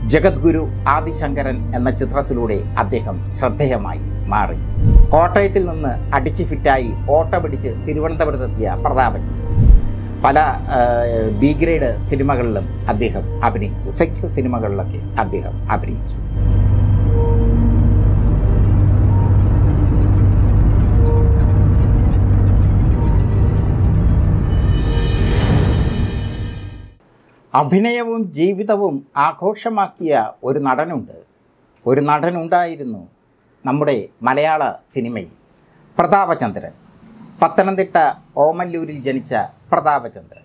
ജഗദ്ഗുരു ആദിശങ്കരൻ എന്ന ചിത്രത്തിലൂടെ അദ്ദേഹം ശ്രദ്ധേയമായി മാറി കോട്ടയത്തിൽ നിന്ന് അടിച്ചു ഫിറ്റായി ഓട്ടോ പിടിച്ച് തിരുവനന്തപുരത്തെത്തിയ പ്രതാപചന്ദ്രൻ പല ആ, ബി ഗ്രേഡ് സിനിമകളിലും അദ്ദേഹം അഭിനയിച്ചു സെക്സ് സിനിമകളിലൊക്കെ അദ്ദേഹം അഭിനയിച്ചു അഭിനയവും ജീവിതവും ആഘോഷമാക്കിയ ഒരു നടനുണ്ട് ഒരു നടനുണ്ടായിരുന്നു നമ്മുടെ മലയാള സിനിമയിൽ പ്രതാപചന്ദ്രൻ പത്തനംതിട്ട ഓമല്ലൂരിൽ ജനിച്ച പ്രതാപചന്ദ്രൻ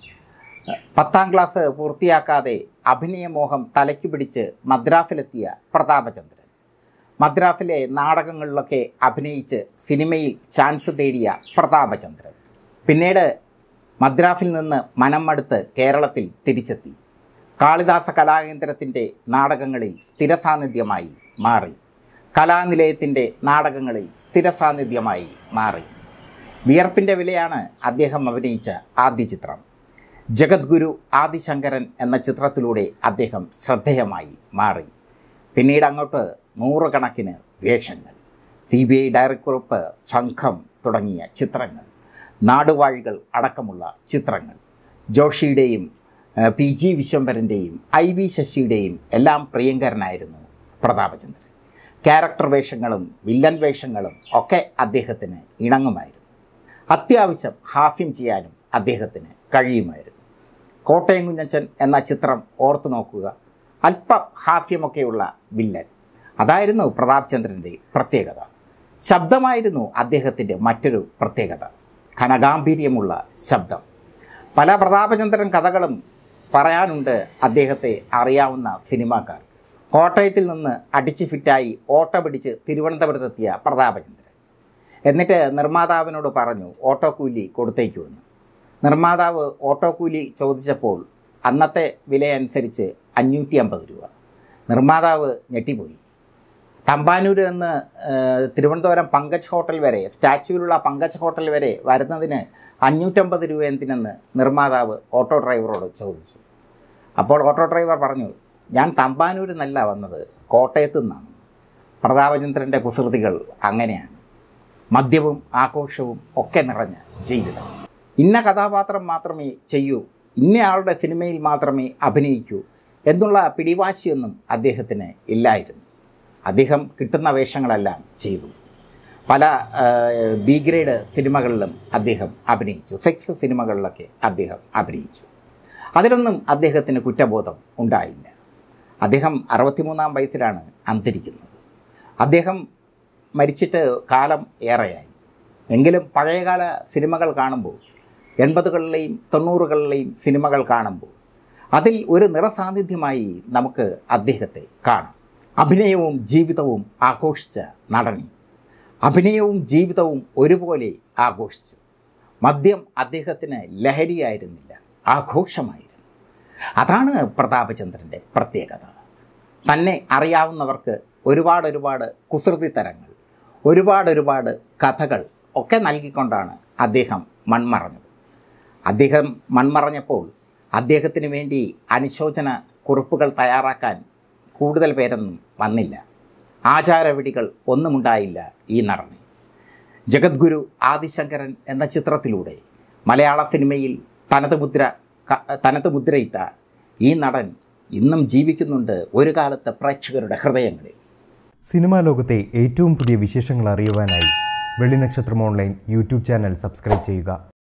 പത്താം ക്ലാസ് പൂർത്തിയാക്കാതെ അഭിനയമോഹം തലയ്ക്ക് പിടിച്ച് മദ്രാസിലെത്തിയ പ്രതാപചന്ദ്രൻ മദ്രാസിലെ നാടകങ്ങളിലൊക്കെ അഭിനയിച്ച് സിനിമയിൽ ചാൻസ് തേടിയ പ്രതാപചന്ദ്രൻ പിന്നീട് മദ്രാസിൽ നിന്ന് മനം മടുത്ത് കേരളത്തിൽ തിരിച്ചെത്തി കാളിദാസ കലാകേന്ദ്രത്തിൻ്റെ നാടകങ്ങളിൽ സ്ഥിരസാന്നിധ്യമായി മാറി കലാനിലയത്തിൻ്റെ നാടകങ്ങളിൽ സ്ഥിരസാന്നിധ്യമായി മാറി വിയർപ്പിൻ്റെ വിലയാണ് അദ്ദേഹം അഭിനയിച്ച ആദ്യ ചിത്രം ജഗദ്ഗുരു ആദിശങ്കരൻ എന്ന ചിത്രത്തിലൂടെ അദ്ദേഹം ശ്രദ്ധേയമായി മാറി പിന്നീട് അങ്ങോട്ട് നൂറുകണക്കിന് വേഷങ്ങൾ സി ബി ഐ ഡയറക്ടറുപ്പ് സംഘം തുടങ്ങിയ ചിത്രങ്ങൾ നാടുവാഴികൾ അടക്കമുള്ള ചിത്രങ്ങൾ ജോഷിയുടെയും ആ, പി ജി വിശ്വംഭരൻ്റെയും ഐ വി ശശിയുടെയും എല്ലാം പ്രിയങ്കരനായിരുന്നു പ്രതാപചന്ദ്രൻ ക്യാരക്ടർ വേഷങ്ങളും വില്ലൻ വേഷങ്ങളും ഒക്കെ അദ്ദേഹത്തിന് ഇണങ്ങുമായിരുന്നു അത്യാവശ്യം ഹാസ്യം ചെയ്യാനും അദ്ദേഹത്തിന് കഴിയുമായിരുന്നു കോട്ടയം കുഞ്ഞച്ചൻ എന്ന ചിത്രം ഓർത്തു നോക്കുക അല്പം ഹാസ്യമൊക്കെയുള്ള വില്ലൻ അതായിരുന്നു പ്രതാപ് ചന്ദ്രൻ്റെ പ്രത്യേകത ശബ്ദമായിരുന്നു അദ്ദേഹത്തിൻ്റെ മറ്റൊരു പ്രത്യേകത ഘനഗാംഭീര്യമുള്ള ശബ്ദം പല പ്രതാപചന്ദ്രൻ കഥകളും പറയാനുണ്ട് അദ്ദേഹത്തെ അറിയാവുന്ന സിനിമാക്കാർക്ക് കോട്ടയത്തിൽ നിന്ന് അടിച്ചു ഫിറ്റായി ഓട്ടോ പിടിച്ച് തിരുവനന്തപുരത്തെത്തിയ പ്രതാപചന്ദ്രൻ എന്നിട്ട് നിർമ്മാതാവിനോട് പറഞ്ഞു ഓട്ടോ കൂലി കൊടുത്തേക്കുമെന്ന് നിർമ്മാതാവ് ഓട്ടോ കൂലി ചോദിച്ചപ്പോൾ അന്നത്തെ വിലയനുസരിച്ച് അഞ്ഞൂറ്റി അമ്പത് രൂപ നിർമ്മാതാവ് ഞെട്ടിപ്പോയി തമ്പാനൂർ എന്ന് ഏഹ്, തിരുവനന്തപുരം പങ്കജ് ഹോട്ടൽ വരെ സ്റ്റാച്യുവിലുള്ള പങ്കജ് ഹോട്ടൽ വരെ വരുന്നതിന് അഞ്ഞൂറ്റമ്പത് രൂപ എന്തിനെന്ന് നിർമ്മാതാവ് ഓട്ടോ ഡ്രൈവറോട് ചോദിച്ചു അപ്പോൾ ഓട്ടോ ഡ്രൈവർ പറഞ്ഞു ഞാൻ തമ്പാനൂരിൽ നിന്നല്ല വന്നത് കോട്ടയത്തു നിന്നാണ് പ്രതാപചന്ദ്രൻ്റെ കുസൃതികൾ അങ്ങനെയാണ് മദ്യവും ആഘോഷവും ഒക്കെ നിറഞ്ഞ ജീവിതം ഇന്ന കഥാപാത്രം മാത്രമേ ചെയ്യൂ ഇന്നയാളുടെ സിനിമയിൽ മാത്രമേ അഭിനയിക്കൂ എന്നുള്ള പിടിവാശിയൊന്നും അദ്ദേഹത്തിന് ഇല്ലായിരുന്നു അദ്ദേഹം കിട്ടുന്ന വേഷങ്ങളെല്ലാം ചെയ്തു പല ആ, ബി ഗ്രേഡ് സിനിമകളിലും അദ്ദേഹം അഭിനയിച്ചു സെക്സ് സിനിമകളിലൊക്കെ അദ്ദേഹം അഭിനയിച്ചു അതിലൊന്നും അദ്ദേഹത്തിന് കുറ്റബോധം ഉണ്ടായില്ല അദ്ദേഹം അറുപത്തിമൂന്നാം വയസ്സിലാണ് അന്തരിക്കുന്നത് അദ്ദേഹം മരിച്ചിട്ട് കാലം ഏറെയായി എങ്കിലും പഴയകാല സിനിമകൾ കാണുമ്പോൾ എൺപതുകളിലെയും തൊണ്ണൂറുകളിലെയും സിനിമകൾ കാണുമ്പോൾ അതിൽ ഒരു നിറസാന്നിധ്യമായി നമുക്ക് അദ്ദേഹത്തെ കാണാം അഭിനയവും ജീവിതവും ആഘോഷിച്ച നടനി അഭിനയവും ജീവിതവും ഒരുപോലെ ആഘോഷിച്ചു മദ്യം അദ്ദേഹത്തിന് ലഹരിയായിരുന്നില്ല ആഘോഷമായിരുന്നു അതാണ് പ്രതാപചന്ദ്രൻ്റെ പ്രത്യേകത തന്നെ അറിയാവുന്നവർക്ക് ഒരുപാട് ഒരുപാട് കുസൃതിത്തരങ്ങൾ ഒരുപാട് ഒരുപാട് കഥകൾ ഒക്കെ നൽകിക്കൊണ്ടാണ് അദ്ദേഹം മൺമറഞ്ഞത് അദ്ദേഹം മൺമറഞ്ഞപ്പോൾ അദ്ദേഹത്തിന് വേണ്ടി അനുശോചന കുറിപ്പുകൾ തയ്യാറാക്കാൻ കൂടുതൽ പേരൊന്നും വന്നില്ല ആചാരവിടികൾ ഒന്നുമുണ്ടായില്ല ഈ നടന് ജഗദ്ഗുരു ആദിശങ്കരൻ എന്ന ചിത്രത്തിലൂടെ മലയാള സിനിമയിൽ തനത് മുദ്ര ക- തനത് മുദ്രയിട്ട ഈ നടൻ ഇന്നും ജീവിക്കുന്നുണ്ട് ഒരു കാലത്ത് പ്രേക്ഷകരുടെ ഹൃദയങ്ങളിൽ സിനിമാ ലോകത്തെ ഏറ്റവും പുതിയ വിശേഷങ്ങൾ അറിയുവാനായി Vellinakshatram online YouTube channel subscribe ചെയ്യുക